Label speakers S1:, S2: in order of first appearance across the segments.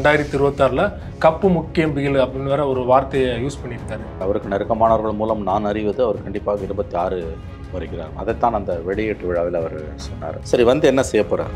S1: ரெண்டாயிரத்தி இருபத்தாறில் கப்பு முக்கியம் பிகில் அப்படின்னு வேற ஒரு வார்த்தையை யூஸ் பண்ணியிருக்காரு
S2: அவருக்கு நெருக்கமானவர்கள் மூலம் நான் அறிவது அவர் கண்டிப்பாக இருபத்தி ஆறு வருகிறார் அதைத்தான் அந்த வெளியீட்டு விழாவில் அவர் சொன்னார் சரி வந்து என்ன செய்ய போகிறார்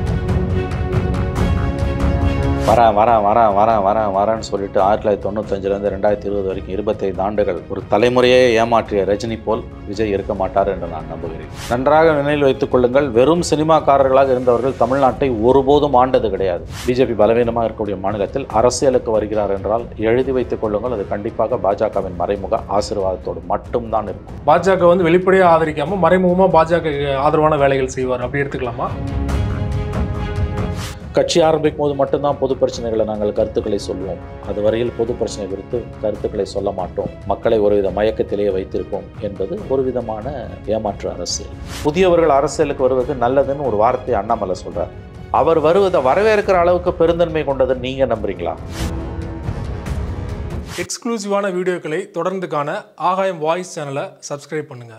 S2: வரேன் வரேன் வரேன் வரேன் வரேன் வரேன்னு சொல்லிட்டு ஆயிரத்தி தொள்ளாயிரத்தி தொண்ணூத்தஞ்சிலேருந்து ரெண்டாயிரத்தி இருபது வரைக்கும் இருபத்தைந்து ஆண்டுகள் ஒரு தலைமுறையே ஏமாற்றிய ரஜினி போல் விஜய் இருக்க மாட்டார் என்று நான் நம்புகிறேன் நன்றாக நினைவில் வைத்துக் கொள்ளுங்கள் வெறும் சினிமாக்காரர்களாக இருந்தவர்கள் தமிழ்நாட்டை ஒருபோதும் ஆண்டது கிடையாது பிஜேபி பலவீனமாக இருக்கக்கூடிய மாநிலத்தில் அரசியலுக்கு வருகிறார் என்றால் எழுதி வைத்துக் கொள்ளுங்கள் அது கண்டிப்பாக பாஜகவின் மறைமுக ஆசீர்வாதத்தோடு மட்டும்தான் இருக்கும்
S1: பாஜக வந்து வெளிப்படையாக ஆதரிக்காம மறைமுகமாக பாஜக ஆதரவான வேலைகள் செய்வார் அப்படி எடுத்துக்கலாமா
S2: கட்சி ஆரம்பிக்கும் போது மட்டும்தான் பொது பிரச்சனைகளை நாங்கள் கருத்துக்களை சொல்லுவோம் அது வரையில் பொது பிரச்சனை குறித்து கருத்துக்களை சொல்ல மாட்டோம் மக்களை ஒருவித மயக்கத்திலேயே வைத்திருப்போம் என்பது ஒரு விதமான ஏமாற்று அரசியல் புதியவர்கள் அரசியலுக்கு வருவது நல்லதுன்னு ஒரு வார்த்தை அண்ணாமலை சொல்றார் அவர் வருவதை வரவேற்கிற அளவுக்கு பெருந்தன்மை கொண்டது நீங்க நம்புறீங்களா
S1: எக்ஸ்க்ளூசிவான வீடியோக்களை தொடர்ந்து காண ஆகாயம் வாய்ஸ் சேனலை சப்ஸ்கிரைப் பண்ணுங்க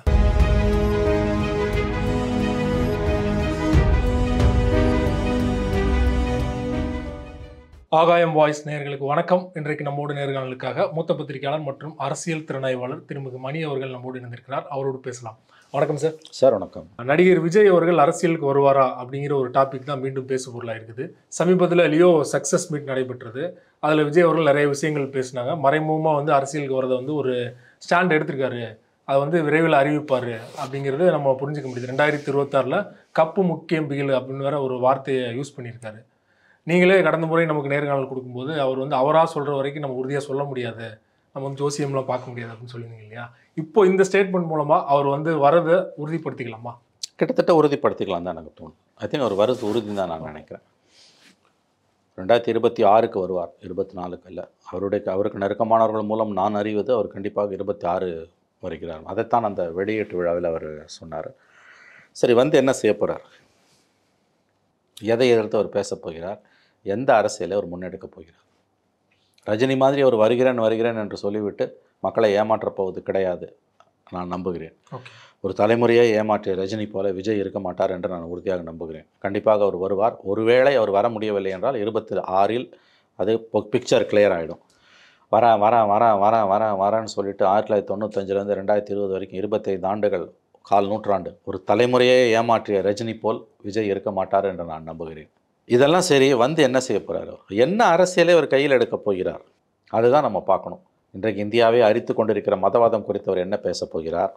S1: ஆகாயம் வாய்ஸ் நேயர்களுக்கு வணக்கம் இன்றைக்கு நம்மோடு நேர்காணலுக்காக மூத்த பத்திரிகையாளர் மற்றும் அரசியல் திறனாய்வாளர் திருமிகு மணி அவர்கள் நம்மோடு இணைந்திருக்கிறார் அவரோடு பேசலாம் வணக்கம் சார்
S2: சார் வணக்கம்
S1: நடிகர் விஜய் அவர்கள் அரசியலுக்கு வருவாரா அப்படிங்கிற ஒரு டாபிக் தான் மீண்டும் பேசு பொருளாக இருக்குது சமீபத்தில் லியோ சக்ஸஸ் மீட் நடைபெற்றது அதில் விஜய் அவர்கள் நிறைய விஷயங்கள் பேசினாங்க மறைமுகமாக வந்து அரசியலுக்கு வரதை வந்து ஒரு ஸ்டாண்ட் எடுத்திருக்காரு அதை வந்து விரைவில் அறிவிப்பார் அப்படிங்கிறது நம்ம புரிஞ்சுக்க முடியுது ரெண்டாயிரத்தி இருபத்தாறில் கப்பு முக்கியம் பிகில் அப்படின்னு வேற ஒரு வார்த்தையை யூஸ் பண்ணியிருக்காரு நீங்களே கடந்த முறை நமக்கு நேர்காணல் கொடுக்கும்போது அவர் வந்து அவராக சொல்கிற வரைக்கும் நம்ம உறுதியாக சொல்ல முடியாது நம்ம வந்து ஜோசியம்லாம் பார்க்க முடியாது அப்படின்னு சொல்லியிருந்தீங்க இல்லையா இப்போ இந்த ஸ்டேட்மெண்ட் மூலமாக அவர் வந்து வரதை உறுதிப்படுத்திக்கலாமா
S2: கிட்டத்தட்ட உறுதிப்படுத்திக்கலாம் தான் எனக்கு தோணும் ஐ திங்க் அவர் வருது உறுதி தான் நான் நினைக்கிறேன் ரெண்டாயிரத்தி இருபத்தி ஆறுக்கு வருவார் இருபத்தி நாலுக்கு இல்லை அவருடைய அவருக்கு நெருக்கமானவர்கள் மூலம் நான் அறிவது அவர் கண்டிப்பாக இருபத்தி ஆறு வருகிறார் அதைத்தான் அந்த வெளியீட்டு விழாவில் அவர் சொன்னார் சரி வந்து என்ன செய்ய போகிறார் எதை எதிர்த்து அவர் பேசப் போகிறார் எந்த அரசியலை அவர் முன்னெடுக்க போகிறார் ரஜினி மாதிரி அவர் வருகிறேன் வருகிறேன் என்று சொல்லிவிட்டு மக்களை ஏமாற்றப் போவது கிடையாது நான் நம்புகிறேன்
S1: ஓகே
S2: ஒரு தலைமுறையை ஏமாற்றிய ரஜினி போல விஜய் இருக்க மாட்டார் என்று நான் உறுதியாக நம்புகிறேன் கண்டிப்பாக அவர் வருவார் ஒருவேளை அவர் வர முடியவில்லை என்றால் இருபத்தி ஆறில் அது பிக்சர் கிளியர் ஆகிடும் வரேன் வரேன் வரேன் வரேன் வரேன் வரேன்னு சொல்லிட்டு ஆயிரத்தி தொள்ளாயிரத்தி தொண்ணூத்தஞ்சிலேருந்து ரெண்டாயிரத்தி இருபது வரைக்கும் இருபத்தைந்து ஆண்டுகள் கால் நூற்றாண்டு ஒரு தலைமுறையை ஏமாற்றிய ரஜினி போல் விஜய் இருக்க மாட்டார் என்று நான் நம்புகிறேன் இதெல்லாம் சரி வந்து என்ன செய்ய போகிறார் என்ன அரசியலை அவர் கையில் எடுக்கப் போகிறார் அதுதான் நம்ம பார்க்கணும் இன்றைக்கு இந்தியாவை அரித்து கொண்டிருக்கிற மதவாதம் குறித்து அவர் என்ன பேசப் போகிறார்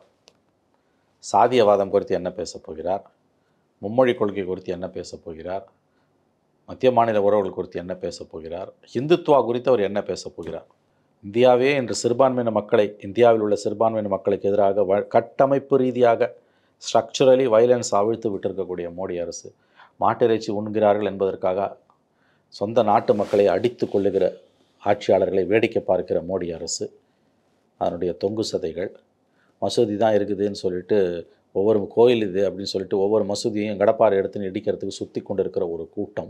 S2: சாதியவாதம் குறித்து என்ன பேசப் போகிறார் மும்மொழி கொள்கை குறித்து என்ன பேசப் போகிறார் மத்திய மாநில உறவுகள் குறித்து என்ன பேசப் போகிறார் இந்துத்துவா குறித்து அவர் என்ன பேசப் போகிறார் இந்தியாவே இன்று சிறுபான்மையின மக்களை இந்தியாவில் உள்ள சிறுபான்மையின மக்களுக்கு எதிராக வ கட்டமைப்பு ரீதியாக ஸ்ட்ரக்சரலி வயலன்ஸ் அவிழ்த்து விட்டிருக்கக்கூடிய மோடி அரசு மாட்டிறைச்சி உண்கிறார்கள் என்பதற்காக சொந்த நாட்டு மக்களை அடித்து கொள்ளுகிற ஆட்சியாளர்களை வேடிக்கை பார்க்கிற மோடி அரசு அதனுடைய தொங்கு சதைகள் மசூதி தான் இருக்குதுன்னு சொல்லிட்டு ஒவ்வொரு கோயில் இது அப்படின்னு சொல்லிட்டு ஒவ்வொரு மசூதியையும் கடப்பாறை எடுத்துன்னு இடிக்கிறதுக்கு சுற்றி கொண்டு இருக்கிற ஒரு கூட்டம்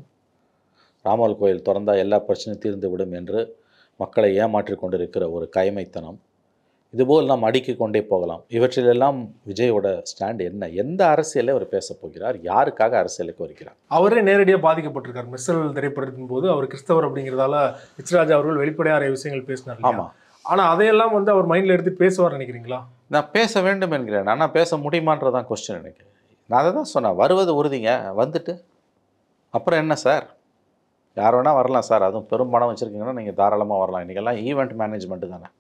S2: ராமர் கோயில் திறந்தால் எல்லா பிரச்சனையும் தீர்ந்து விடும் என்று மக்களை ஏமாற்றி கொண்டிருக்கிற ஒரு கயமைத்தனம் இதுபோல் நாம் அடுக்கிக் கொண்டே போகலாம் இவற்றிலெல்லாம் விஜயோட ஸ்டாண்ட் என்ன எந்த அரசியலை அவர் பேசப் போகிறார் யாருக்காக அரசியலுக்கு வருகிறார்
S1: அவரே நேரடியாக பாதிக்கப்பட்டிருக்கார் மெர்சல் திரைப்படத்தின் போது அவர் கிறிஸ்தவர் அப்படிங்கிறதால ரிச்ராஜ் அவர்கள் வெளிப்படையாக நிறைய விஷயங்கள் பேசினார் இல்லையா?
S2: ஆமாம்
S1: ஆனா அதையெல்லாம் வந்து அவர் மைண்ட்ல எடுத்து பேசுவார் நினைக்கிறீங்களா
S2: நான் பேச வேண்டும் என்கிறேன் ஆனால் பேச முடியுமான்றதான் கொஸ்டின் எனக்கு நான் அதை தான் சொன்னேன் வருவது உறுதிங்க வந்துட்டு அப்புறம் என்ன சார் யார் வேணால் வரலாம் சார் அதுவும் பெரும் பணம் வச்சுருக்கீங்கன்னா நீங்கள் தாராளமாக வரலாம் இன்றைக்கெல்லாம் ஈவெண்ட் மேனேஜ்மெண்ட்டு தானே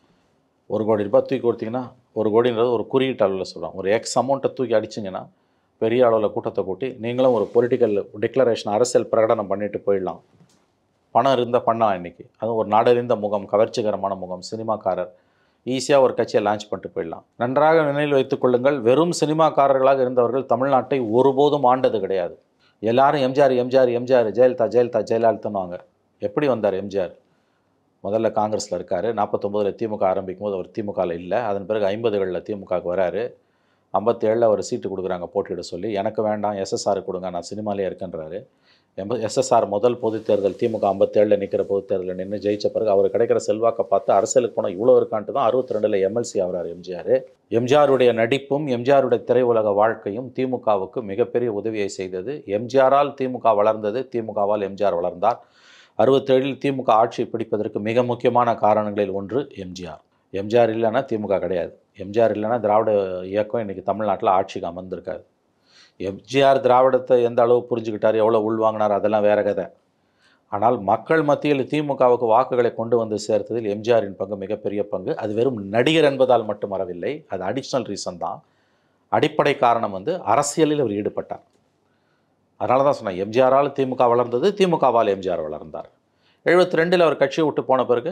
S2: ஒரு கோடி ரூபாய் தூக்கி கொடுத்தீங்கன்னா ஒரு கோடின்றது ஒரு குறியீட்டு அளவில் சொல்கிறோம் ஒரு எக்ஸ் அமௌண்ட்டை தூக்கி அடிச்சிங்கன்னா பெரிய அளவில் கூட்டத்தை கூட்டி நீங்களும் ஒரு பொலிட்டிக்கல் டிக்ளரேஷன் அரசியல் பிரகடனம் பண்ணிட்டு போயிடலாம் பணம் இருந்தால் பண்ணலாம் இன்றைக்கி அதுவும் ஒரு நாடறிந்த முகம் கவர்ச்சிகரமான முகம் சினிமாக்காரர் ஈஸியாக ஒரு கட்சியை லான்ச் பண்ணிட்டு போயிடலாம் நன்றாக நினைவில் வைத்துக் கொள்ளுங்கள் வெறும் சினிமாக்காரர்களாக இருந்தவர்கள் தமிழ்நாட்டை ஒருபோதும் ஆண்டது கிடையாது எல்லாரும் எம்ஜிஆர் எம்ஜிஆர் எம்ஜிஆர் ஜெயலலிதா ஜெயலலிதா ஜெயலலிதான்னுவாங்க எப்படி வந்தார் எம்ஜிஆர் முதல்ல காங்கிரஸில் இருக்கார் நாற்பத்தொம்போதில் திமுக ஆரம்பிக்கும் போது அவர் திமுகவில் இல்லை அதன் பிறகு ஐம்பதுகளில் திமுகவுக்கு வராரு ஐம்பத்தேழில் அவர் சீட்டு கொடுக்குறாங்க போட்டியிட சொல்லி எனக்கு வேண்டாம் எஸ்எஸ்ஆர் கொடுங்க நான் சினிமாலே இருக்கேன்றாரு எம்ப எஸ்எஸ்ஆர் முதல் பொதுத் தேர்தல் திமுக ஐம்பத்தேழில் நிற்கிற பொதுத் தேர்தலில் நின்று ஜெயிச்ச பிறகு அவர் கிடைக்கிற செல்வாக்கை பார்த்து அரசியலுக்கு போனால் இவ்வளோ இருக்கான்ட்டு தான் அறுபத்தி ரெண்டில் எம்எல்சி ஆகிறார் எம்ஜிஆர் எம்ஜிஆருடைய நடிப்பும் எம்ஜிஆருடைய திரையுலக வாழ்க்கையும் திமுகவுக்கு மிகப்பெரிய உதவியை செய்தது எம்ஜிஆரால் திமுக வளர்ந்தது திமுகவால் எம்ஜிஆர் வளர்ந்தார் அறுபத்தேழில் திமுக ஆட்சி பிடிப்பதற்கு மிக முக்கியமான காரணங்களில் ஒன்று எம்ஜிஆர் எம்ஜிஆர் இல்லைன்னா திமுக கிடையாது எம்ஜிஆர் இல்லைன்னா திராவிட இயக்கம் இன்றைக்கி தமிழ்நாட்டில் ஆட்சிக்கு அமர்ந்திருக்காது எம்ஜிஆர் திராவிடத்தை எந்த அளவு புரிஞ்சுக்கிட்டார் எவ்வளோ உள்வாங்கினார் அதெல்லாம் வேற கதை ஆனால் மக்கள் மத்தியில் திமுகவுக்கு வாக்குகளை கொண்டு வந்து சேர்த்ததில் எம்ஜிஆரின் பங்கு மிகப்பெரிய பங்கு அது வெறும் நடிகர் என்பதால் மட்டும் வரவில்லை அது அடிஷ்னல் ரீசன் தான் அடிப்படை காரணம் வந்து அரசியலில் அவர் ஈடுபட்டார் அதனால தான் சொன்னேன் எம்ஜிஆரால் திமுக வளர்ந்தது திமுகவால் எம்ஜிஆர் வளர்ந்தார் எழுபத்தி ரெண்டில் அவர் கட்சியை விட்டு போன பிறகு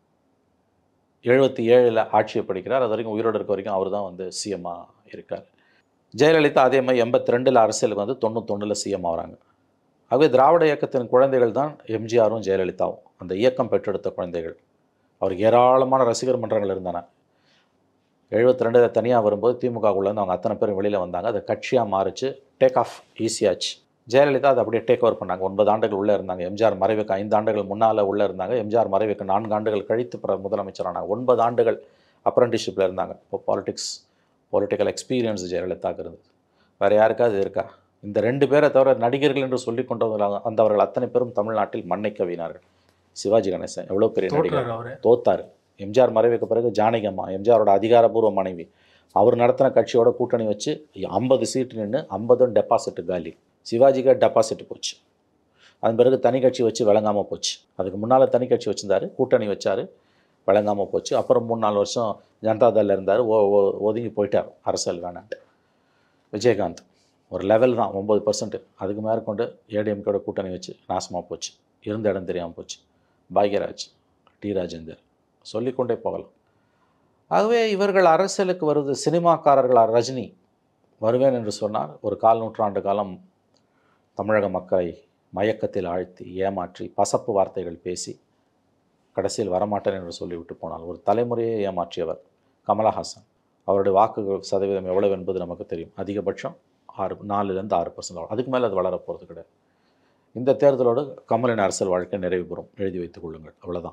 S2: எழுபத்தி ஏழில் ஆட்சியை படிக்கிறார் அது வரைக்கும் உயிரோடு இருக்க வரைக்கும் அவர் தான் வந்து சிஎம்மாக இருக்கார் ஜெயலலிதா அதே மாதிரி எண்பத்தி ரெண்டில் அரசியலுக்கு வந்து தொண்ணூத்தொன்னில் சிஎம் ஆகிறாங்க ஆகவே திராவிட இயக்கத்தின் குழந்தைகள் தான் எம்ஜிஆரும் ஜெயலலிதாவும் அந்த இயக்கம் பெற்றெடுத்த குழந்தைகள் அவருக்கு ஏராளமான ரசிகர் மன்றங்கள் இருந்தன எழுபத்தி ரெண்டில் தனியாக வரும்போது திமுகக்குள்ளேருந்து அவங்க அத்தனை பேரும் வெளியில் வந்தாங்க அது கட்சியாக மாறிச்சு டேக் ஆஃப் ஈஸியாச்சு ஜெயலலிதா அதை அப்படியே டேக் ஓவர் பண்ணாங்க ஒன்பது ஆண்டுகள் உள்ளே இருந்தாங்க எம்ஜிஆர் மறைவுக்கு ஐந்து ஆண்டுகள் முன்னால் உள்ளே இருந்தாங்க எம்ஜிஆர் மறைவுக்கு நான்கு ஆண்டுகள் கழித்து பிற முதலமைச்சரானாங்க ஒன்பது ஆண்டுகள் அப்ரண்டிஷிப்பில் இருந்தாங்க இப்போ பாலிடிக்ஸ் பொலிட்டிக்கல் எக்ஸ்பீரியன்ஸ் ஜெயலலிதாவுக்கு இருந்தது வேறு யாருக்காவது இருக்கா இந்த ரெண்டு பேரை தவிர நடிகர்கள் என்று சொல்லி கொண்டு வந்தவர்கள் வந்தவர்கள் அத்தனை பேரும் தமிழ்நாட்டில் மண்ணை கவினார்கள் சிவாஜி கணேசன் எவ்வளோ பெரிய நடிகர்
S1: தோற்றாரு அவரு
S2: தோத்தார் எம்ஜிஆர் மறைவுக்கு பிறகு ஜானகி அம்மா எம்ஜிஆரோட அதிகாரப்பூர்வ மனைவி அவர் நடத்தின கட்சியோட கூட்டணி வச்சு ஐம்பது சீட்டு நின்று ஐம்பதும் டெபாசிட் காலி சிவாஜிக்கு டெபாசிட் போச்சு அதன் பிறகு தனி கட்சி வச்சு விளங்காமல் போச்சு அதுக்கு முன்னால் தனி கட்சி வச்சிருந்தாரு கூட்டணி வச்சார் விளங்காமல் போச்சு அப்புறம் மூணு நாலு வருஷம் ஜனதாதளில் இருந்தார் ஓ ஓ- ஒதுங்கி போயிட்டார் அரசியல் வேணான்ட்டு விஜயகாந்த் ஒரு லெவல் தான் ஒம்பது பர்சன்ட் அதுக்கு மேற்கொண்டு ஏடிஎம்கேட கூட்டணி வச்சு நாசமாக போச்சு இருந்த இடம் தெரியாமல் போச்சு பாக்யராஜ் டி ராஜேந்தர் சொல்லிக்கொண்டே போகலாம் ஆகவே இவர்கள் அரசியலுக்கு வருவது சினிமாக்காரர்கள் ரஜினி வருவேன் என்று சொன்னார் ஒரு கால் நூற்றாண்டு காலம் தமிழக மக்களை மயக்கத்தில் ஆழ்த்தி ஏமாற்றி பசப்பு வார்த்தைகள் பேசி கடைசியில் வரமாட்டேன் என்று சொல்லிவிட்டு போனார் ஒரு தலைமுறையை ஏமாற்றியவர் கமலஹாசன் அவருடைய வாக்குகள் சதவீதம் எவ்வளவு என்பது நமக்கு தெரியும் அதிகபட்சம் ஆறு நாலுலேருந்து ஆறு பர்சன்ட் அதுக்கு மேலே அது வளரப் போகிறது கிடையாது இந்த தேர்தலோடு கமலின் அரசியல் வாழ்க்கை நிறைவு பெறும் எழுதி வைத்துக் கொள்ளுங்கள் அவ்வளவுதான்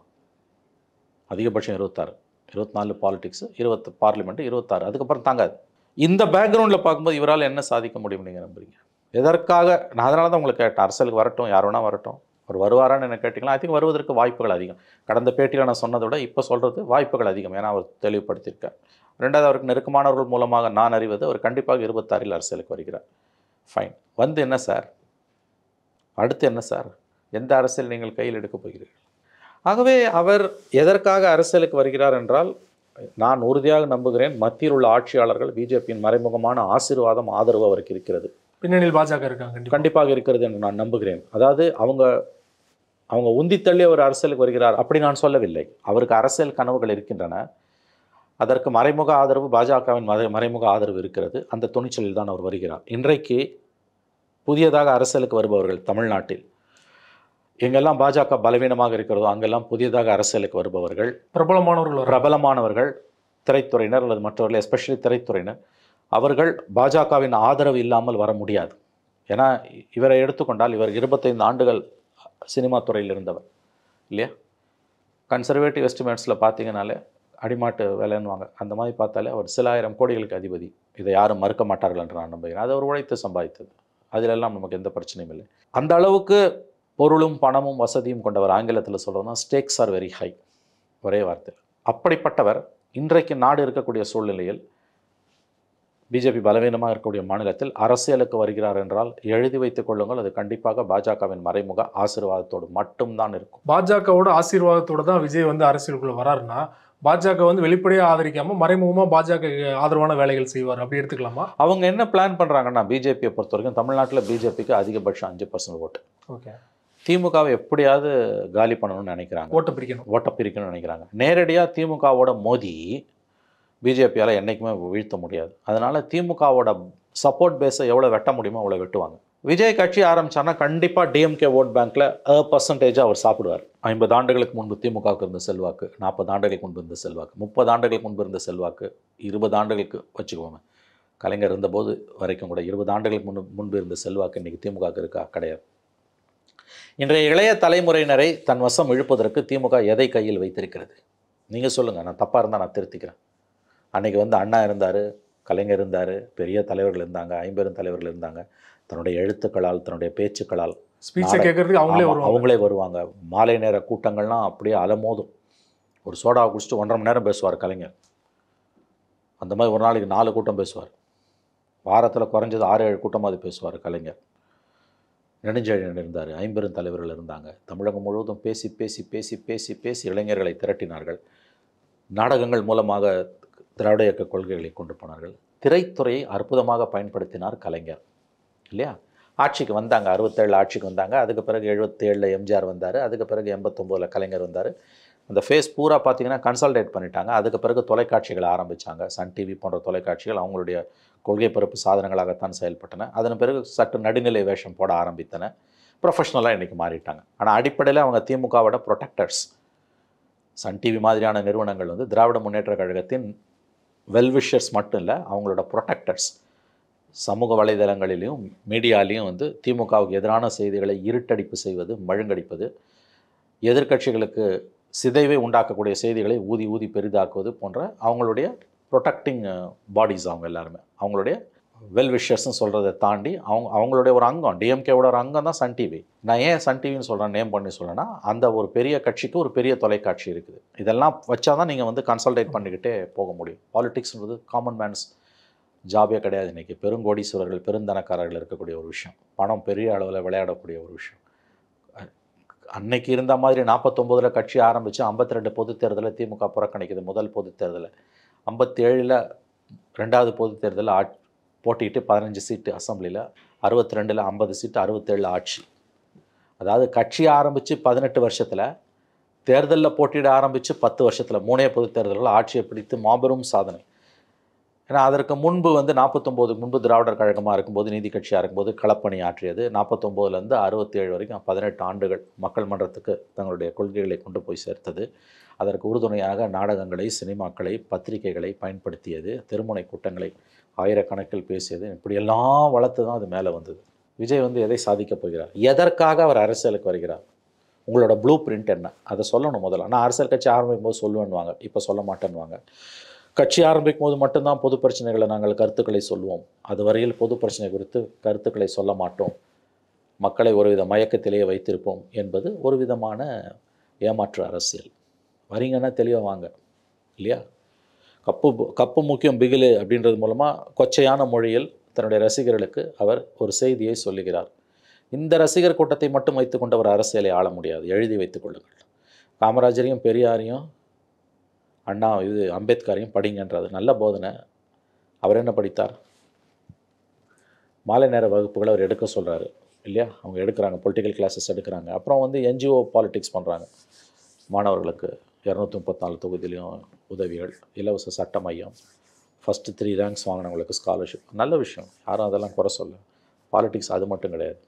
S2: அதிகபட்சம் இருபத்தாறு இருபத்தி நாலு பாலிடிக்ஸு இருபத்து பார்லிமெண்ட் இருபத்தாறு அதுக்கப்புறம் தாங்காது இந்த பேக்ரவுண்டில் பார்க்கும்போது இவரால் என்ன சாதிக்க முடியும் நீங்கள் நம்புறீங்க எதற்காக நான் அதனால தான் உங்களுக்கு கேட்டேன் அரசியலுக்கு வரட்டும் யார் வேணா வரட்டும் அவர் வருவாரான்னு என்ன கேட்டிங்களா ஐ திங்க் வருவதற்கு வாய்ப்புகள் அதிகம் கடந்த பேட்டியில் நான் சொன்னதை விட இப்போ சொல்கிறது வாய்ப்புகள் அதிகம் ஏன்னா அவர் தெளிவுபடுத்தியிருக்கார் ரெண்டாவது அவருக்கு நெருக்கமானவர்கள் மூலமாக நான் அறிவது அவர் கண்டிப்பாக இருபத்தாறில் அரசியலுக்கு வருகிறார் ஃபைன் வந்து என்ன சார் அடுத்து என்ன சார் எந்த அரசியல் நீங்கள் கையில் எடுக்கப் போகிறீர்கள் ஆகவே அவர் எதற்காக அரசியலுக்கு வருகிறார் என்றால் நான் உறுதியாக நம்புகிறேன் மத்தியில் உள்ள ஆட்சியாளர்கள் பிஜேபியின் மறைமுகமான ஆசீர்வாதம் ஆதரவு அவருக்கு இருக்கிறது
S1: பின்னணியில் பாஜக இருக்காங்க கண்டிப்பா
S2: கண்டிப்பாக இருக்கிறது என்று நான் நம்புகிறேன் அதாவது அவங்க அவங்க உந்தி தள்ளி அவர் அரசியலுக்கு வருகிறார் அப்படி நான் சொல்லவில்லை அவருக்கு அரசியல் கனவுகள் இருக்கின்றன அதற்கு மறைமுக ஆதரவு பாஜகவின் மறை மறைமுக ஆதரவு இருக்கிறது அந்த துணிச்சலில் தான் அவர் வருகிறார் இன்றைக்கு புதியதாக அரசியலுக்கு வருபவர்கள் தமிழ்நாட்டில் எங்கெல்லாம் பாஜக பலவீனமாக இருக்கிறதோ அங்கெல்லாம் புதியதாக அரசியலுக்கு வருபவர்கள்
S1: பிரபலமானவர்கள் வர
S2: பிரபலமானவர்கள் திரைத்துறையினர் அல்லது மற்றவர்கள் எஸ்பெஷலி திரைத்துறையினர் அவர்கள் பாஜகவின் ஆதரவு இல்லாமல் வர முடியாது ஏன்னா இவரை எடுத்துக்கொண்டால் இவர் இருபத்தைந்து ஆண்டுகள் சினிமா துறையில் இருந்தவர் இல்லையா கன்சர்வேட்டிவ் எஸ்டிமேட்ஸில் பார்த்தீங்கனாலே அடிமாட்டு வேலைன்னுவாங்க அந்த மாதிரி பார்த்தாலே அவர் சில ஆயிரம் கோடிகளுக்கு அதிபதி இதை யாரும் மறுக்க மாட்டார்கள் என்று நான் நம்புகிறேன் அது அவர் உழைத்து சம்பாதித்தது அதிலெல்லாம் நமக்கு எந்த பிரச்சனையும் இல்லை அந்த அளவுக்கு பொருளும் பணமும் வசதியும் கொண்டவர் ஆங்கிலத்தில் சொல்கிறதுனா ஸ்டேக்ஸ் ஆர் வெரி ஹை ஒரே வார்த்தை அப்படிப்பட்டவர் இன்றைக்கு நாடு இருக்கக்கூடிய சூழ்நிலையில் பிஜேபி பலவீனமாக இருக்கக்கூடிய மாநிலத்தில் அரசியலுக்கு வருகிறார் என்றால் எழுதி வைத்துக் கொள்ளுங்கள் அது கண்டிப்பாக பாஜகவின் மறைமுக ஆசீர்வாதத்தோடு மட்டும்தான் இருக்கும்
S1: பாஜகவோட ஆசீர்வாதத்தோட தான் விஜய் வந்து அரசியலுக்குள்ள வராருன்னா பாஜக வந்து வெளிப்படையா ஆதரிக்காம மறைமுகமா பாஜக ஆதரவான வேலைகள் செய்வார் அப்படி எடுத்துக்கலாமா
S2: அவங்க என்ன பிளான் பண்ணுறாங்கன்னா பிஜேபியை பொறுத்த வரைக்கும் தமிழ்நாட்டில் பிஜேபிக்கு அதிகபட்சம் அஞ்சு பர்சன்ட் ஓட்டு
S1: ஓகே
S2: திமுகவை எப்படியாவது காலி பண்ணணும்னு நினைக்கிறாங்க
S1: ஓட்ட பிரிக்கணும்
S2: ஓட்டை பிரிக்கணும்னு நினைக்கிறாங்க நேரடியாக திமுகவோட மோதி பிஜேபியால் என்றைக்குமே வீழ்த்த முடியாது அதனால் திமுகவோட சப்போர்ட் பேஸை எவ்வளோ வெட்ட முடியுமோ அவ்வளோ வெட்டுவாங்க விஜய் கட்சி ஆரம்பிச்சான்னா கண்டிப்பாக டிஎம்கே ஓட் பேங்க்கில் பர்சன்டேஜாக அவர் சாப்பிடுவார் ஐம்பது ஆண்டுகளுக்கு முன்பு திமுகவுக்கு இருந்த செல்வாக்கு நாற்பது ஆண்டுகளுக்கு முன்பு இருந்த செல்வாக்கு முப்பது ஆண்டுகளுக்கு முன்பு இருந்த செல்வாக்கு இருபது ஆண்டுகளுக்கு வச்சுக்கோங்க கலைஞர் இருந்தபோது வரைக்கும் கூட இருபது ஆண்டுகளுக்கு முன்பு முன்பு இருந்த செல்வாக்கு இன்றைக்கி திமுகவுக்கு இருக்கா கிடையாது இன்றைய இளைய தலைமுறையினரை தன் வசம் இழுப்பதற்கு திமுக எதை கையில் வைத்திருக்கிறது நீங்கள் சொல்லுங்கள் நான் தப்பாக இருந்தால் நான் திருத்திக்கிறேன் அன்றைக்கி வந்து அண்ணா இருந்தார் கலைஞர் இருந்தார் பெரிய தலைவர்கள் இருந்தாங்க ஐம்பெரும் தலைவர்கள் இருந்தாங்க தன்னுடைய எழுத்துக்களால் தன்னுடைய பேச்சுக்களால்
S1: ஸ்பீச்சை
S2: நாடகம்.
S1: கேட்கறதுக்கு அவங்களே
S2: ஆமா,
S1: வருவாங்க
S2: அவங்களே வருவாங்க மாலை நேர கூட்டங்கள்லாம் அப்படியே அலமோதும் ஒரு சோடாவை குடிச்சிட்டு ஒன்றரை மணி நேரம் பேசுவார் கலைஞர் அந்த மாதிரி ஒரு நாளைக்கு நாலு கூட்டம் பேசுவார் வாரத்தில் குறைஞ்சது ஆறு ஏழு கூட்டமாவது பேசுவார் கலைஞர் நெடுஞ்செழியன் இருந்தார் ஐம்பெரும் தலைவர்கள் இருந்தாங்க தமிழகம் முழுவதும் பேசி பேசி பேசி பேசி பேசி இளைஞர்களை திரட்டினார்கள் நாடகங்கள் மூலமாக திராவிட இயக்க கொள்கைகளை கொண்டு போனார்கள் திரைத்துறையை அற்புதமாக பயன்படுத்தினார் கலைஞர் இல்லையா ஆட்சிக்கு வந்தாங்க அறுபத்தேழு ஆட்சிக்கு வந்தாங்க அதுக்கு பிறகு எழுபத்தேழில் எம்ஜிஆர் வந்தார் அதுக்கு பிறகு எண்பத்தொம்போதில் கலைஞர் வந்தார் அந்த ஃபேஸ் பூரா பார்த்தீங்கன்னா கன்சல்டேட் பண்ணிட்டாங்க அதுக்கு பிறகு தொலைக்காட்சிகளை ஆரம்பித்தாங்க சன் டிவி போன்ற தொலைக்காட்சிகள் அவங்களுடைய கொள்கை பரப்பு சாதனங்களாகத்தான் செயல்பட்டன அதன் பிறகு சற்று நடுநிலை வேஷம் போட ஆரம்பித்தன ப்ரொஃபஷ்னலாக இன்றைக்கி மாறிட்டாங்க ஆனால் அடிப்படையில் அவங்க திமுகவோட ப்ரொடெக்டர்ஸ் சன் டிவி மாதிரியான நிறுவனங்கள் வந்து திராவிட முன்னேற்ற கழகத்தின் வெல்விஷர்ஸ் மட்டும் இல்லை அவங்களோட ப்ரொடெக்டர்ஸ் சமூக வலைதளங்களிலையும் மீடியாலையும் வந்து திமுகவுக்கு எதிரான செய்திகளை இருட்டடிப்பு செய்வது மழுங்கடிப்பது எதிர்க்கட்சிகளுக்கு சிதைவை உண்டாக்கக்கூடிய செய்திகளை ஊதி ஊதி பெரிதாக்குவது போன்ற அவங்களுடைய ப்ரொடெக்டிங் பாடிஸ் அவங்க எல்லாருமே அவங்களுடைய வெல் விஷர்ஸ்னு சொல்கிறத தாண்டி அவங்க அவங்களுடைய ஒரு அங்கம் டிஎம்கேவோட ஒரு அங்கம் தான் சன் டிவி நான் ஏன் சன் டிவின்னு சொல்கிறேன் நேம் பண்ணி சொல்கிறேன்னா அந்த ஒரு பெரிய கட்சிக்கு ஒரு பெரிய தொலைக்காட்சி இருக்குது இதெல்லாம் வச்சா தான் நீங்கள் வந்து கன்சல்டேட் பண்ணிக்கிட்டே போக முடியும் பாலிடிக்ஸ்ன்றது காமன் மேன்ஸ் ஜாபே கிடையாது இன்றைக்கி பெருங்கோடீஸ்வரர்கள் பெருந்தனக்காரர்கள் இருக்கக்கூடிய ஒரு விஷயம் பணம் பெரிய அளவில் விளையாடக்கூடிய ஒரு விஷயம் அ- அன்னைக்கு இருந்த மாதிரி நாற்பத்தொம்போதில் கட்சி ஆரம்பித்து ஐம்பத்தி ரெண்டு பொதுத் தேர்தலை திமுக புறக்கணிக்குது முதல் பொதுத் தேர்தலை ஐம்பத்தி ஏழில் ரெண்டாவது பொதுத் தேர்தலில் ஆ போட்டிட்டு பதினஞ்சு சீட்டு அசெம்பிளியில் அறுபத்தி ரெண்டில் ஐம்பது சீட்டு அறுபத்தேழில் ஆட்சி அதாவது கட்சி ஆரம்பித்து பதினெட்டு வருஷத்தில் தேர்தலில் போட்டியிட ஆரம்பித்து பத்து வருஷத்தில் மூணே பொதுத் தேர்தல்கள் ஆட்சியை பிடித்து மாபெரும் சாதனை ஏன்னா அதற்கு முன்பு வந்து நாற்பத்தொம்போதுக்கு முன்பு திராவிடர் கழகமாக இருக்கும்போது நீதி கட்சியாக இருக்கும்போது களப்பணி ஆற்றியது நாற்பத்தொம்போதுலேருந்து அறுபத்தேழு வரைக்கும் பதினெட்டு ஆண்டுகள் மக்கள் மன்றத்துக்கு தங்களுடைய கொள்கைகளை கொண்டு போய் சேர்த்தது அதற்கு உறுதுணையாக நாடகங்களை சினிமாக்களை பத்திரிகைகளை பயன்படுத்தியது திருமுனை கூட்டங்களை ஆயிரக்கணக்கில் பேசியது இப்படியெல்லாம் வளர்த்து தான் அது மேலே வந்தது விஜய் வந்து எதை சாதிக்கப் போகிறார் எதற்காக அவர் அரசியலுக்கு வருகிறார் உங்களோட ப்ளூ பிரிண்ட் என்ன அதை சொல்லணும் முதல்ல நான் அரசியல் கட்சி ஆரம்பிக்கும் போது சொல்லுவேன்னுவாங்க இப்போ சொல்ல மாட்டேன்னுவாங்க கட்சி ஆரம்பிக்கும் போது மட்டும்தான் பொது பிரச்சனைகளை நாங்கள் கருத்துக்களை சொல்லுவோம் அது வரையில் பொது பிரச்சனை குறித்து கருத்துக்களை சொல்ல மாட்டோம் மக்களை ஒருவித மயக்கத்திலேயே வைத்திருப்போம் என்பது ஒரு விதமான ஏமாற்று அரசியல் வரீங்கன்னா தெளிவாக வாங்க இல்லையா கப்பு கப்பு முக்கியம் பிகிலு அப்படின்றது மூலமாக கொச்சையான மொழியில் தன்னுடைய ரசிகர்களுக்கு அவர் ஒரு செய்தியை சொல்லுகிறார் இந்த ரசிகர் கூட்டத்தை மட்டும் வைத்துக்கொண்டு அவர் அரசியலை ஆள முடியாது எழுதி வைத்துக் கொள்ளுங்கள் காமராஜரையும் பெரியாரையும் அண்ணா இது அம்பேத்கரையும் படிங்கன்றது நல்ல போதனை அவர் என்ன படித்தார் மாலை நேர வகுப்புகளை அவர் எடுக்க சொல்கிறாரு இல்லையா அவங்க எடுக்கிறாங்க பொலிட்டிக்கல் கிளாஸஸ் எடுக்கிறாங்க அப்புறம் வந்து என்ஜிஓ பாலிடிக்ஸ் பண்ணுறாங்க மாணவர்களுக்கு இரநூத்தி முப்பத்தாலு தொகுதியிலையும் உதவிகள் இலவச சட்ட மையம் ஃபஸ்ட்டு த்ரீ ரேங்க்ஸ் வாங்கினவங்களுக்கு ஸ்காலர்ஷிப் நல்ல விஷயம் யாரும் அதெல்லாம் குறை சொல்ல பாலிடிக்ஸ் அது மட்டும் கிடையாது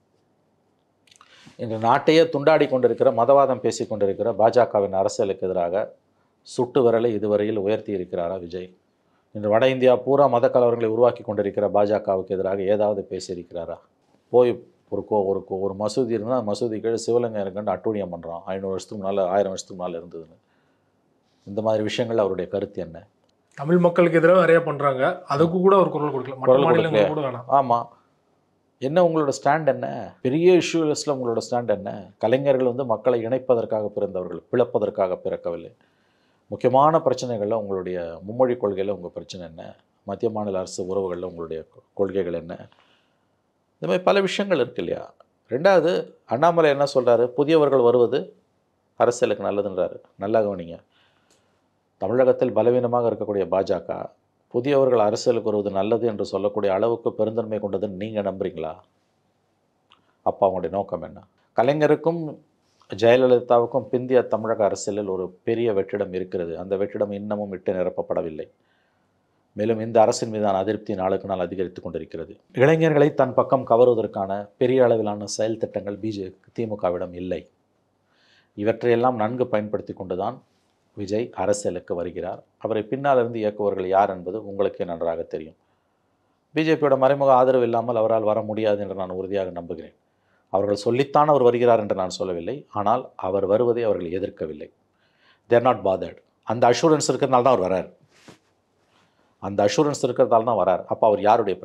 S2: இன்று நாட்டையே துண்டாடி கொண்டிருக்கிற மதவாதம் பேசி கொண்டிருக்கிற பாஜகவின் அரசியலுக்கு எதிராக சுட்டு விரலை இதுவரையில் உயர்த்தி இருக்கிறாரா விஜய் இன்று வட இந்தியா பூரா மத கலவரங்களை உருவாக்கி கொண்டிருக்கிற பாஜகவுக்கு எதிராக ஏதாவது பேசியிருக்கிறாரா போய் ஒரு கோ ஒரு கோ ஒரு மசூதி இருந்தால் மசூதி கீழே சிவலிங்கம் இருக்குன்னு அட்டூழியம் பண்ணுறான் ஐநூறு வருஷத்துக்கு முன்னால் ஆயிரம் வருஷத்துக்கு முன்னால் இருந்ததுன்னு இந்த மாதிரி விஷயங்கள் அவருடைய கருத்து என்ன
S1: தமிழ் மக்களுக்கு எதிராக நிறைய பண்றாங்க அதுக்கு கூட ஒரு குரல் கொடுக்கல மற்ற
S2: குரல்
S1: மாநிலங்கள்
S2: கொடுக்கலையா?
S1: கூட வேணாம்
S2: ஆமாம் என்ன உங்களோட ஸ்டாண்ட் என்ன பெரிய இஷ்யூலஸில் உங்களோட ஸ்டாண்ட் என்ன கலைஞர்கள் வந்து மக்களை இணைப்பதற்காக பிறந்தவர்கள் பிளப்பதற்காக பிறக்கவில்லை முக்கியமான பிரச்சனைகளில் உங்களுடைய மும்மொழி கொள்கையில் உங்கள் பிரச்சனை என்ன மத்திய மாநில அரசு உறவுகளில் உங்களுடைய கொ- கொள்கைகள் என்ன இந்த மாதிரி பல விஷயங்கள் இருக்கு இல்லையா ரெண்டாவது அண்ணாமலை என்ன சொல்கிறாரு புதியவர்கள் வருவது அரசியலுக்கு நல்லதுன்றாரு நல்லா கவனிங்க தமிழகத்தில் பலவீனமாக இருக்கக்கூடிய பாஜக புதியவர்கள் அரசியலுக்கு வருவது நல்லது என்று சொல்லக்கூடிய அளவுக்கு பெருந்தன்மை கொண்டதுன்னு நீங்கள் நம்புறீங்களா அப்போ அவங்களுடைய நோக்கம் என்ன கலைஞருக்கும் ஜெயலலிதாவுக்கும் பிந்திய தமிழக அரசியலில் ஒரு பெரிய வெற்றிடம் இருக்கிறது அந்த வெற்றிடம் இன்னமும் விட்டு நிரப்பப்படவில்லை மேலும் இந்த அரசின் மீதான அதிருப்தி நாளுக்கு நாள் அதிகரித்து கொண்டிருக்கிறது இளைஞர்களை தன் பக்கம் கவருவதற்கான பெரிய அளவிலான செயல் திட்டங்கள் பிஜே திமுகவிடம் இல்லை இவற்றையெல்லாம் நன்கு பயன்படுத்தி கொண்டுதான் விஜய் அரசியலுக்கு வருகிறார் அவரை பின்னால் இருந்து இயக்குவர்கள் யார் என்பது உங்களுக்கே நன்றாக தெரியும் பிஜேபியோட மறைமுக ஆதரவு இல்லாமல் அவரால் வர முடியாது என்று நான் உறுதியாக நம்புகிறேன் அவர்கள் சொல்லித்தான் அவர் வருகிறார் என்று நான் சொல்லவில்லை ஆனால் அவர் வருவதை அவர்கள் எதிர்க்கவில்லை தேர் நாட் பாதர்ட் அந்த அஷூரன்ஸ் இருக்கிறதுனால தான் அவர் வரார் அந்த அஷூரன்ஸ் இருக்கிறதால தான் வரார் அப்போ அவர் யாருடைய பிரதிநிதி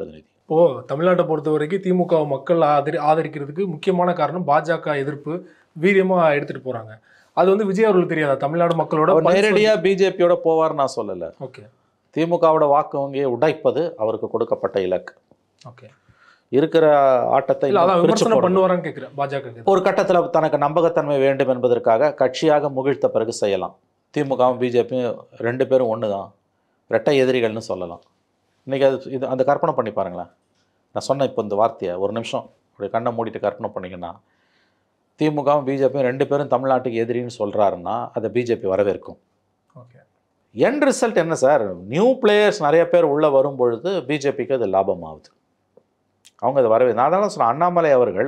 S1: இப்போ தமிழ்நாட்டை பொறுத்த வரைக்கும் திமுக வை மக்கள் ஆதரி ஆதரிக்கிறதுக்கு முக்கியமான காரணம் பாஜக எதிர்ப்பு வீரியமா எடுத்துட்டு போறாங்க அது வந்து விஜய் அவர்களுக்கு தெரியாதா தமிழ்நாடு மக்களோட
S2: அவர் நேரடியா பிஜேபியோட போவார் நான் சொல்லல
S1: ஓகே
S2: திமுகவோட வாக்கு வங்கியை உடைப்பது அவருக்கு கொடுக்கப்பட்ட இலக்கு
S1: ஓகே
S2: இருக்கிற ஆட்டத்தை
S1: இல்ல அதான்
S2: இன்னும் பிரிச்சு
S1: விமர்சனம்
S2: போடணும்.
S1: பண்ணுவாரான்னு கேட்கிறேன் பாஜக
S2: ஒரு கட்டத்துல தனக்கு நம்பகத்தன்மை வேண்டும் என்பதற்காக கட்சியாக முகிழ்த்த பிறகு செய்யலாம் திமுகவும் பிஜேபியும் ரெண்டு பேரும் ஒன்று தான் ரெட்டை எதிரிகள்னு சொல்லலாம் இன்னைக்கு அது இது அந்த கற்பனை பண்ணி பாருங்களேன் நான் சொன்ன இப்போ இந்த வார்த்தையை ஒரு நிமிஷம் அப்படி கண்ணை மூடிட்டு கற்பனை பண்ணிங்கன்னா திமுகவும் பிஜேபியும் ரெண்டு பேரும் தமிழ்நாட்டுக்கு எதிரின்னு சொல்கிறாருன்னா அதை பிஜேபி வரவேற்கும்
S1: ஓகே
S2: எண்ட் ரிசல்ட் என்ன சார் நியூ பிளேயர்ஸ் நிறைய பேர் உள்ளே வரும் பொழுது பிஜேபிக்கு அது லாபம் ஆகுது அவங்க அதை வரவே நான் தான் சொன்னேன் அண்ணாமலை அவர்கள்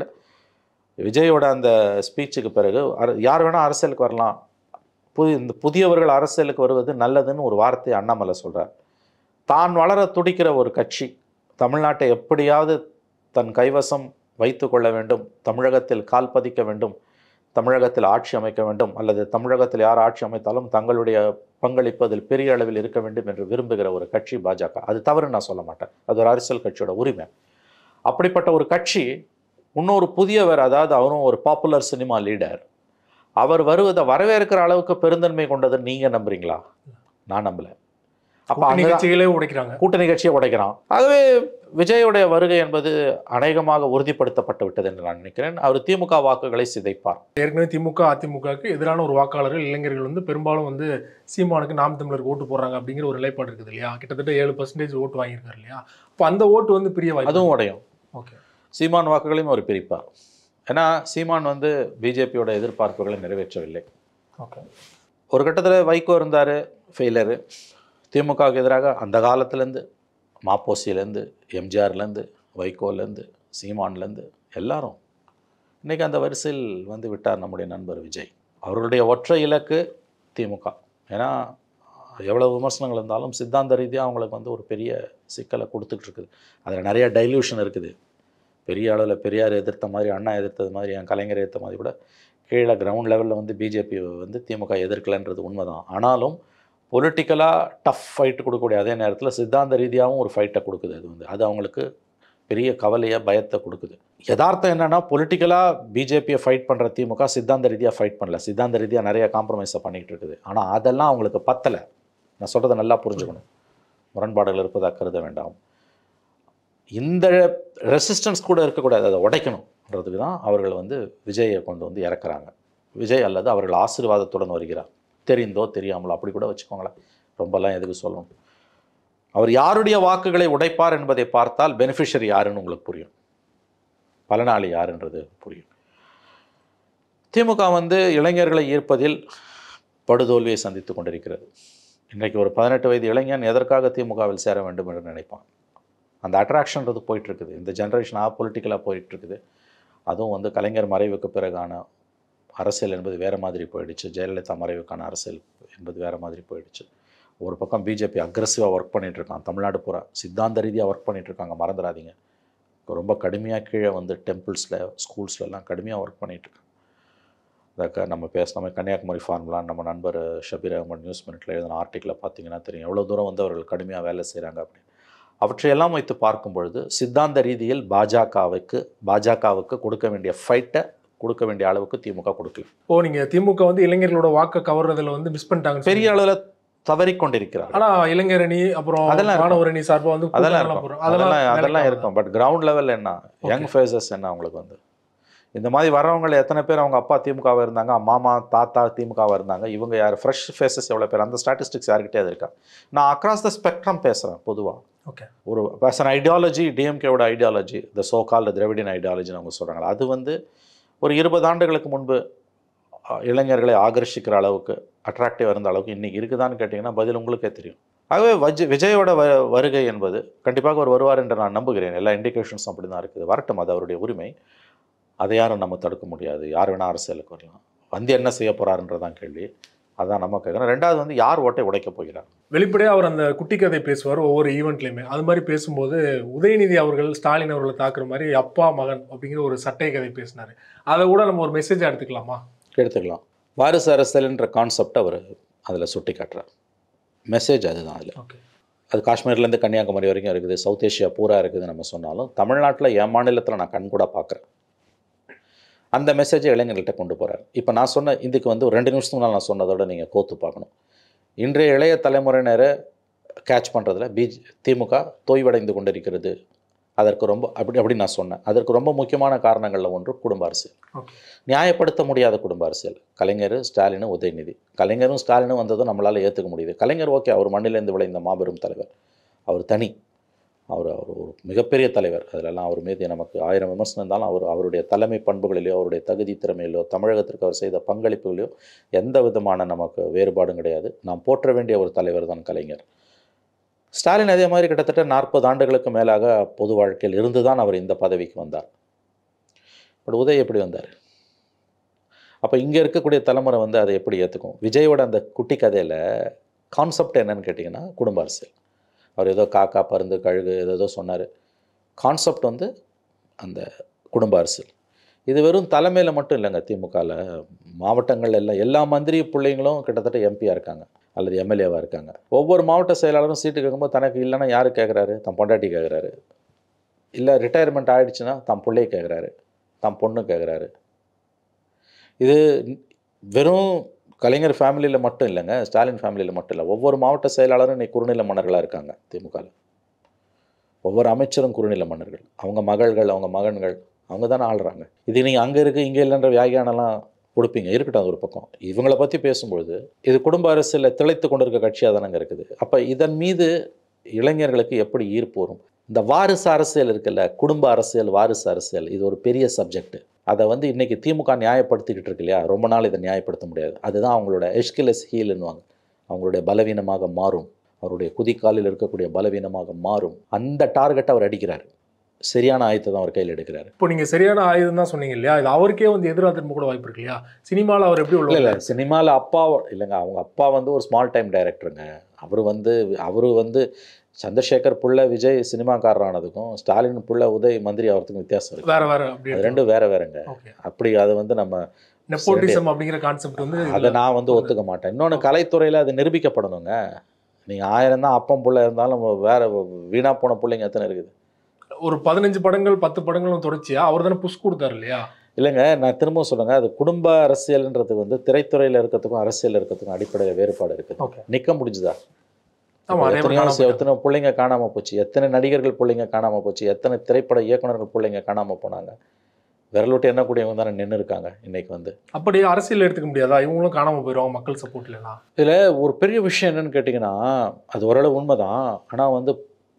S2: விஜயோட அந்த ஸ்பீச்சுக்கு பிறகு அர- யார் வேணால் அரசியலுக்கு வரலாம் புது இந்த புதியவர்கள் அரசியலுக்கு வருவது நல்லதுன்னு ஒரு வார்த்தையை அண்ணாமலை சொல்கிறார் தான் வளர துடிக்கிற ஒரு கட்சி தமிழ்நாட்டை எப்படியாவது தன் கைவசம் வைத்து கொள்ள வேண்டும் தமிழகத்தில் கால் பதிக்க வேண்டும் தமிழகத்தில் ஆட்சி அமைக்க வேண்டும் அல்லது தமிழகத்தில் யார் ஆட்சி அமைத்தாலும் தங்களுடைய பங்களிப்பு அதில் பெரிய அளவில் இருக்க வேண்டும் என்று விரும்புகிற ஒரு கட்சி பாஜக அது தவறு நான் சொல்ல மாட்டேன் அது ஒரு அரசியல் கட்சியோட உரிமை அப்படிப்பட்ட ஒரு கட்சி இன்னொரு புதியவர் அதாவது அவரும் ஒரு பாப்புலர் சினிமா லீடர் அவர் வருவதை வரவேற்கிற அளவுக்கு பெருந்தன்மை கொண்டது நீங்க நம்புறீங்களா நான் நம்பல அப்ப அங்க
S1: நிகழ்ச்சிகளே உடைக்கிறாங்க
S2: கூட்டணி கட்சியை உடைக்கிறான் ஆகவே விஜயோடைய வருகை என்பது அநேகமாக உறுதிப்படுத்தப்பட்டு விட்டது என்று நான் நினைக்கிறேன் அவர் திமுக வாக்குகளை சிதைப்பார்
S1: ஏற்கனவே திமுக அதிமுகவுக்கு எதிரான ஒரு வாக்காளர்கள் இளைஞர்கள் வந்து பெரும்பாலும் வந்து சீமானுக்கு நாம் தமிழருக்கு ஓட்டு போடுறாங்க அப்படிங்கிற ஒரு நிலைப்பாடு இருக்குது இல்லையா கிட்டத்தட்ட ஏழு பர்சன்டேஜ் ஓட்டு வாங்கியிருக்காரு இல்லையா அப்போ அந்த ஓட்டு வந்து பிரிய வாய்ப்பு
S2: அதுவும் உடையும்
S1: ஓகே
S2: சீமான் வாக்குகளையும் அவர் பிரிப்பார் ஏன்னா சீமான் வந்து பிஜேபியோட எதிர்பார்ப்புகளை நிறைவேற்றவில்லை
S1: ஓகே
S2: ஒரு கட்டத்தில் வைகோ இருந்தார் ஃபெயிலரு திமுகவுக்கு எதிராக அந்த காலத்துலேருந்து மாப்போசியிலேருந்து எம்ஜிஆர்லேருந்து வைகோலேருந்து சீமான்லேருந்து எல்லாரும் இன்றைக்கி அந்த வரிசையில் வந்து விட்டார் நம்முடைய நண்பர் விஜய் அவர்களுடைய ஒற்றை இலக்கு திமுக ஏன்னா எவ்வளோ விமர்சனங்கள் இருந்தாலும் சித்தாந்த ரீதியாக அவங்களுக்கு வந்து ஒரு பெரிய சிக்கலை கொடுத்துட்டு இருக்குது அதில் நிறைய டைல்யூஷன் இருக்குது பெரிய அளவில் பெரியார் எதிர்த்த மாதிரி அண்ணா எதிர்த்தது மாதிரி என் கலைஞர் எதிர்த்த மாதிரி கூட கீழே கிரவுண்ட் லெவலில் வந்து பிஜேபி வந்து திமுக எதிர்க்கலைன்றது உண்மைதான் ஆனாலும் பொலிட்டிக்கலாக டஃப் ஃபைட் கொடுக்கக்கூடிய அதே நேரத்தில் சித்தாந்த ரீதியாகவும் ஒரு ஃபைட்டை கொடுக்குது அது வந்து அது அவங்களுக்கு பெரிய கவலையை பயத்தை கொடுக்குது யதார்த்தம் என்னன்னா பொலிட்டிக்கலாக பிஜேபியை ஃபைட் பண்ணுற திமுக சித்தாந்த ரீதியாக ஃபைட் பண்ணல சித்தாந்த ரீதியாக நிறைய காம்ப்ரமைஸை பண்ணிகிட்டு இருக்குது ஆனால் அதெல்லாம் அவங்களுக்கு பத்தலை நான் சொல்கிறத நல்லா புரிஞ்சுக்கணும் முரண்பாடுகள் இருப்பதாக கருத வேண்டாம் இந்த ரெசிஸ்டன்ஸ் கூட இருக்கக்கூடாது அதை உடைக்கணுன்றதுக்கு தான் அவர்கள் வந்து விஜயை கொண்டு வந்து இறக்குறாங்க விஜய் அல்லது அவர்கள் ஆசீர்வாதத்துடன் வருகிறார் தெரிந்தோ தெரியாமலோ அப்படி கூட வச்சுக்கோங்களேன் ரொம்பலாம் எதுக்கு சொல்லணும் அவர் யாருடைய வாக்குகளை உடைப்பார் என்பதை பார்த்தால் பெனிஃபிஷரி யாருன்னு உங்களுக்கு புரியும் பலனாளி யாருன்றது புரியும் திமுக வந்து இளைஞர்களை ஈர்ப்பதில் படுதோல்வியை சந்தித்து கொண்டிருக்கிறது இன்றைக்கு ஒரு பதினெட்டு வயது இளைஞன் எதற்காக திமுகவில் சேர வேண்டும் என்று நினைப்பான் அந்த அட்ராக்ஷன்றது போயிட்டுருக்குது இந்த ஜென்ரேஷன் ஆ பொலிட்டிக்கலாக போயிட்டுருக்குது அதுவும் வந்து கலைஞர் மறைவுக்கு பிறகான அரசியல் என்பது வேறு மாதிரி போயிடுச்சு ஜெயலலிதா மறைவுக்கான அரசியல் என்பது வேறு மாதிரி போயிடுச்சு ஒரு பக்கம் பிஜேபி அக்ரஸிவாக ஒர்க் பண்ணிட்டு இருக்கான் தமிழ்நாடு பூரா சித்தாந்த ரீதியாக ஒர்க் பண்ணிட்டு இருக்காங்க மறந்துடாதீங்க ரொம்ப கடுமையாக கீழே வந்து டெம்பிள்ஸில் ஸ்கூல்ஸ்லலாம் கடுமையாக ஒர்க் பண்ணிட்டு இருக்காங்க அதாக்க நம்ம பேசின கன்னியாகுமரி ஃபார்ம்லாம் நம்ம நண்பர் ஷபீர் அகமது நியூஸ் மினிட்ல எழுதின ஆர்டிக்கில் பார்த்தீங்கன்னா தெரியும் எவ்வளோ தூரம் வந்து அவர்கள் கடுமையாக வேலை செய்கிறாங்க அப்படின்னு அவற்றையெல்லாம் வைத்து பார்க்கும் பொழுது சித்தாந்த ரீதியில் பாஜகவுக்கு பாஜகவுக்கு கொடுக்க வேண்டிய ஃபைட்டை கொடுக்க வேண்டிய அளவுக்கு திமுக கொடுக்கல
S1: ஓ நீங்க திமுக வந்து இளைஞர்களோட வாக்கை கவர்றதுல வந்து மிஸ் பண்ணிட்டாங்க
S2: பெரிய அளவில் தவறிக்கொண்டிருக்கிறார்
S1: ஆனா இளைஞர் அணி அப்புறம்
S2: அதெல்லாம் இருக்கும்.
S1: மாணவர் அணி சார்பா வந்து
S2: அதெல்லாம்
S1: கூட்டம்லாம்
S2: இருக்கும்
S1: போடுறோம்.
S2: அதெல்லாம்
S1: வேலைக்கு
S2: அதெல்லாம்
S1: ஆகாது.
S2: இருக்கும் பட் கிரவுண்ட் லெவலில் என்ன யங் ஃபேஸஸ் என்ன அவங்களுக்கு வந்து இந்த மாதிரி வரவங்கள எத்தனை பேர் அவங்க அப்பா திமுகவாக இருந்தாங்க மாமா தாத்தா திமுகவாக இருந்தாங்க இவங்க யார் ஃப்ரெஷ் ஃபேஸஸ் எவ்வளோ பேர் அந்த ஸ்டாட்டிஸ்டிக்ஸ் யார்கிட்டயே இருக்கா நான் அக்ராஸ் த ஸ்பெக்ட்ரம் பேசுகிறேன் பொதுவாக
S1: ஓகே
S2: ஒரு ஆஸ் அன் ஐடியாலஜி டிஎம்கேவோட ideology the so called Dravidian ஐடியாலஜின்னு அவங்க சொல்கிறாங்க அது வந்து ஒரு இருபது ஆண்டுகளுக்கு முன்பு அஹ், இளைஞர்களை ஆகர்ஷிக்கிற அளவுக்கு அட்ராக்டிவ் இருந்த அளவுக்கு இன்றைக்கி இருக்குதான்னு கேட்டிங்கன்னா பதில் உங்களுக்கே தெரியும் ஆகவே வஜ் விஜயோட வ வருகை என்பது கண்டிப்பாக அவர் வருவார் என்று நான் நம்புகிறேன் எல்லா இண்டிகேஷன்ஸும் அப்படி தான் இருக்குது வரட்டும் அது அவருடைய உரிமை அதை யாரும் நம்ம தடுக்க முடியாது யார் வேணால் அரசியலுக்கு வரலாம் வந்து என்ன செய்ய போகிறாருன்றதான் கேள்வி அதான் நம்ம கேட்குறோம் ரெண்டாவது வந்து யார் ஓட்டை உடைக்க போகிறார்
S1: வெளிப்படையா அவர் அந்த குட்டி கதை பேசுவார் ஒவ்வொரு ஈவெண்ட்லயுமே அது மாதிரி பேசும்போது உதயநிதி அவர்கள் ஸ்டாலின் அவர்களை தாக்குற மாதிரி அப்பா மகன் அப்படிங்கிற ஒரு சட்டை கதை பேசினாரு அதை கூட நம்ம ஒரு மெசேஜா எடுத்துக்கலாமா
S2: எடுத்துக்கலாம் வாரிசு அரசியல்ன்ற கான்செப்ட் அவர் அதில் சுட்டி காட்டுறார் மெசேஜ் அதுதான் அதில்
S1: ஓகே
S2: அது காஷ்மீர்லேருந்து கன்னியாகுமரி வரைக்கும் இருக்குது சவுத் ஏஷியா பூரா இருக்குது நம்ம சொன்னாலும் தமிழ்நாட்டில் என் மாநிலத்தில் நான் கண் கூட பார்க்குறேன் அந்த மெசேஜை இளைஞர்கள்ட்ட கொண்டு போகிறார் இப்போ நான் சொன்ன இதுக்கு வந்து ஒரு ரெண்டு நிமிஷத்துக்கு முன்னால் நான் சொன்னதோட நீங்கள் கோத்து பார்க்கணும் இன்றைய இளைய தலைமுறையினரை கேட்ச் பண்ணுறதுல பிஜ் திமுக தொய்வடைந்து கொண்டிருக்கிறது அதற்கு ரொம்ப அப்படி அப்படி நான் சொன்னேன் அதற்கு ரொம்ப முக்கியமான காரணங்களில் ஒன்று குடும்ப அரசியல்
S1: ஓகே
S2: நியாயப்படுத்த முடியாத குடும்ப அரசியல் கலைஞர் ஸ்டாலின் உதயநிதி கலைஞரும் ஸ்டாலினும் வந்ததும் நம்மளால் ஏற்றுக்க முடியுது கலைஞர் ஓகே அவர் மண்ணிலேருந்து விளைந்த மாபெரும் தலைவர் அவர் தனி அவர் அவர் ஒரு மிகப்பெரிய தலைவர் அதிலெல்லாம் அவர் மீது நமக்கு ஆயிரம் விமர்சனம் இருந்தாலும் அவர் அவருடைய தலைமை பண்புகளிலோ அவருடைய தகுதி திறமையிலோ தமிழகத்திற்கு அவர் செய்த பங்களிப்புகளிலோ எந்த விதமான நமக்கு வேறுபாடும் கிடையாது நாம் போற்ற வேண்டிய ஒரு தலைவர் தான் கலைஞர் ஸ்டாலின் அதே மாதிரி கிட்டத்தட்ட நாற்பது ஆண்டுகளுக்கு மேலாக பொது வாழ்க்கையில் இருந்து தான் அவர் இந்த பதவிக்கு வந்தார் பட் உதய் எப்படி வந்தார் அப்போ இங்கே இருக்கக்கூடிய தலைமுறை வந்து அதை எப்படி ஏற்றுக்கும் விஜயோட அந்த குட்டி கதையில் கான்செப்ட் என்னன்னு கேட்டிங்கன்னா குடும்ப அரசியல் அவர் ஏதோ காக்கா பருந்து கழுகு ஏதோ ஏதோ சொன்னார் கான்செப்ட் வந்து அந்த குடும்ப அரசியல் இது வெறும் தலைமையில் மட்டும் இல்லைங்க திமுகவில் மாவட்டங்கள் எல்லாம் எல்லா மந்திரி பிள்ளைங்களும் கிட்டத்தட்ட எம்பியாக இருக்காங்க அல்லது எம்எல்ஏவாக இருக்காங்க ஒவ்வொரு மாவட்ட செயலாளரும் சீட்டு கேட்கும்போது தனக்கு இல்லைன்னா யார் கேட்குறாரு தன் பொண்டாட்டி கேட்குறாரு இல்லை ரிட்டையர்மெண்ட் ஆகிடுச்சுன்னா தன் பிள்ளையை கேட்குறாரு தன் பொண்ணு கேட்குறாரு இது வெறும் கலைஞர் ஃபேமிலியில் மட்டும் இல்லைங்க ஸ்டாலின் ஃபேமிலியில் மட்டும் இல்லை ஒவ்வொரு மாவட்ட செயலாளரும் இன்னைக்கு குறுநில மன்னர்களாக இருக்காங்க திமுகவில் ஒவ்வொரு அமைச்சரும் குறுநில மன்னர்கள் அவங்க மகள்கள் அவங்க மகன்கள் அவங்க தானே ஆள்றாங்க இது நீங்கள் அங்கே இருக்குது இங்கே இல்லைன்ற வியாகியானலாம் கொடுப்பீங்க இருக்கட்டும் அது ஒரு பக்கம் இவங்கள பற்றி பேசும்பொழுது இது குடும்ப அரசியலில் திளைத்து கொண்டிருக்க கட்சியாக தானங்க இருக்குது அப்போ இதன் மீது இளைஞர்களுக்கு எப்படி ஈர்ப்பு வரும் இந்த வாரிசு அரசியல் இருக்குல்ல குடும்ப அரசியல் வாரிசு அரசியல் இது ஒரு பெரிய சப்ஜெக்ட் அதை வந்து இன்னைக்கு திமுக நியாயப்படுத்திக்கிட்டு இருக்கு இல்லையா ரொம்ப நாள் இதை நியாயப்படுத்த முடியாது அதுதான் அவங்களோட எஷ்கிலஸ் ஹீல்னுவாங்க அவங்களுடைய பலவீனமாக மாறும் அவருடைய குதிக்காலில் இருக்கக்கூடிய பலவீனமாக மாறும் அந்த டார்கெட்டை அவர் அடிக்கிறார் சரியான ஆயத்தை தான் அவர் கையில் எடுக்கிறார்
S1: இப்போ நீங்க சரியான ஆயுதம் தான் சொன்னீங்க இல்லையா இது அவருக்கே வந்து எதிராக திரும்ப கூட வாய்ப்பு இருக்கு இல்லையா சினிமாவில் அவர் எப்படி
S2: இல்லை
S1: உள்ள
S2: இல்லை சினிமாவில் அப்பா இல்லைங்க அவங்க அப்பா வந்து ஒரு ஸ்மால் டைம் டைரக்டருங்க அவர் வந்து அவர் வந்து சந்திரசேகர் புள்ள விஜய் சினிமாக்காரரானதுக்கும் ஸ்டாலின் புள்ள உதய் மந்திரி ஆகிறதுக்கும் வித்தியாசம் இருக்கு
S1: வேற வேற அப்படி
S2: அது ரெண்டும் வேற வேறங்க
S1: ஓகே
S2: அப்படி அது வந்து நம்ம
S1: நெப்போட்டிசம் அப்படிங்கிற கான்செப்ட் வந்து
S2: அதை நான் வந்து ஒத்துக்க மாட்டேன் இன்னொன்று கலைத்துறையில் அது நிரூபிக்கப்படணுங்க நீங்கள் ஆயிரம் தான் அப்பம் புள்ள இருந்தாலும் வேற வீணா போன பிள்ளைங்க எத்தனை இருக்குது
S1: ஒரு பதினஞ்சு படங்கள் பத்து படங்களும் தொடர்ச்சியா அவர் தானே புஷ் கொடுத்தாரு இல்லையா
S2: இல்லைங்க நான் திரும்பவும் சொல்லுங்க அது குடும்ப அரசியல்ன்றது வந்து திரைத்துறையில் இருக்கிறதுக்கும் அரசியல் இருக்கிறதுக்கும் அடிப்படையில் வேறுபாடு இருக்குது
S1: ஓகே
S2: நிற்க முடிஞ்சுதா
S1: ஆமா அதே மாதிரி
S2: எத்தனையோ
S1: காணாம
S2: எத்தனை பிள்ளைங்க காணாம போச்சு எத்தனை நடிகர்கள் பிள்ளைங்க காணாம போச்சு எத்தனை திரைப்பட இயக்குனர்கள் பிள்ளைங்க காணாம போனாங்க விரலோட்டு எண்ணக்கூடியவங்க தானே நின்று இருக்காங்க இன்னைக்கு வந்து
S1: அப்படியே அரசியல் எடுத்துக்க முடியாதா இவங்களும் காணாம போயிடுவாங்க மக்கள் சப்போர்ட் இல்லைனா
S2: இதில் ஒரு பெரிய விஷயம் என்னன்னு கேட்டிங்கன்னா அது ஓரளவு உண்மைதான் ஆனால் வந்து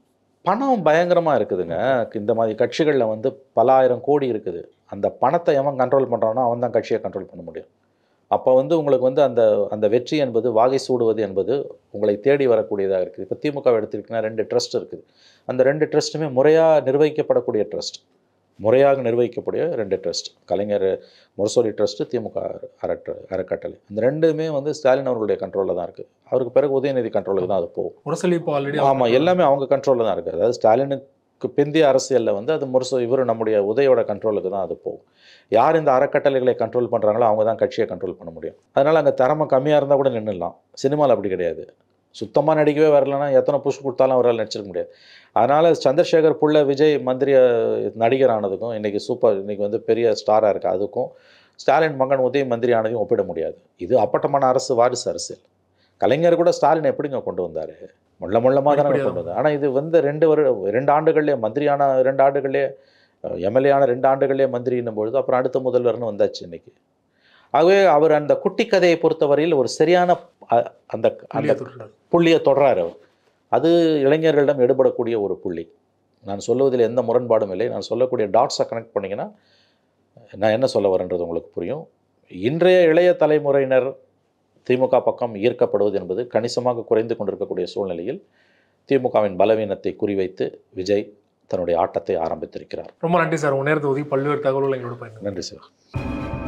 S2: பணம் பயங்கரமாக இருக்குதுங்க இந்த மாதிரி கட்சிகளில் வந்து பல ஆயிரம் கோடி இருக்குது அந்த பணத்தை எவன் கண்ட்ரோல் பண்ணுறானோ அவன் தான் கட்சியை கண்ட்ரோல் பண்ண முடியும் அப்போ வந்து உங்களுக்கு வந்து அந்த அந்த வெற்றி என்பது வாகை சூடுவது என்பது உங்களை தேடி வரக்கூடியதாக இருக்குது இப்போ திமுக எடுத்துக்கிட்டிங்கன்னா ரெண்டு ட்ரஸ்ட் இருக்குது அந்த ரெண்டு ட்ரஸ்ட்டுமே முறையாக நிர்வகிக்கப்படக்கூடிய ட்ரஸ்ட் முறையாக நிர்வகிக்கக்கூடிய ரெண்டு ட்ரஸ்ட் கலைஞர் முரசொலி ட்ரஸ்ட்டு திமுக அறட்ட அறக்கட்டளை இந்த ரெண்டுமே வந்து ஸ்டாலின் அவர்களுடைய கண்ட்ரோலில் தான் இருக்குது அவருக்கு பிறகு உதயநிதி கண்ட்ரோலுக்கு தான் அது போகும்
S1: முரசொலி இப்போ ஆல்ரெடி
S2: ஆமாம் எல்லாமே அவங்க கண்ட்ரோலில் தான் இருக்குது அதாவது ஸ்டாலினுக்கு பிந்திய அரசியலில் வந்து அது முரசு இவர் நம்முடைய உதயோட கண்ட்ரோலுக்கு தான் அது போகும் யார் இந்த அறக்கட்டளைகளை கண்ட்ரோல் பண்ணுறாங்களோ அவங்க தான் கட்சியை கண்ட்ரோல் பண்ண முடியும் அதனால் அங்கே திறமை கம்மியாக இருந்தால் கூட நின்றுடலாம் சினிமாவில் அப்படி கிடையாது சுத்தமாக நடிக்கவே வரலன்னா எத்தனை புஷ் கொடுத்தாலும் அவரால் நடிச்சிருக்க முடியாது அதனால் சந்திரசேகர் புள்ள விஜய் மந்திரி நடிகர் ஆனதுக்கும் இன்றைக்கி சூப்பர் இன்றைக்கி வந்து பெரிய ஸ்டாராக இருக்குது அதுக்கும் ஸ்டாலின் மகன் உதய மந்திரி ஆனதையும் ஒப்பிட முடியாது இது அப்பட்டமான அரசு வாரிசு அரசியல் கலைஞர் கூட ஸ்டாலின் எப்படிங்க கொண்டு வந்தார் முள்ள முள்ளமாக தானே
S1: எப்படியா?
S2: கொண்டு வந்தார் ஆனால் இது வந்து ரெண்டு வரு ரெண்டு ஆண்டுகள்லேயே மந்திரியான ரெண்டு ஆண்டுகள்லேயே எம்எல்ஏ ரெண்டு ஆண்டுகள்லேயே மந்திரின்னும் பொழுது அப்புறம் அடுத்த முதல்வர்னு வந்தாச்சு இன்னைக்கு ஆகவே அவர் அந்த குட்டி கதையை பொறுத்தவரையில் ஒரு சரியான அ- அந்த அந்த புள்ளியை தொடராரு அவர் அது இளைஞர்களிடம் எடுபடக்கூடிய ஒரு புள்ளி நான் சொல்லுவதில் எந்த முரண்பாடும் இல்லை நான் சொல்லக்கூடிய டாட்ஸை கனெக்ட் பண்ணிங்கன்னா நான் என்ன சொல்ல வரேன்றது உங்களுக்கு புரியும் இன்றைய இளைய தலைமுறையினர் திமுக பக்கம் ஈர்க்கப்படுவது என்பது கணிசமாக குறைந்து கொண்டிருக்கக்கூடிய சூழ்நிலையில் திமுகவின் பலவீனத்தை குறிவைத்து விஜய் தன்னுடைய ஆட்டத்தை ஆரம்பித்திருக்கிறார்
S1: ரொம்ப நன்றி சார் உங்க நேரத்தை ஒதுக்கி பல்வேறு தகவல்கள் எங்களோட பயந்து
S2: நன்றி சார்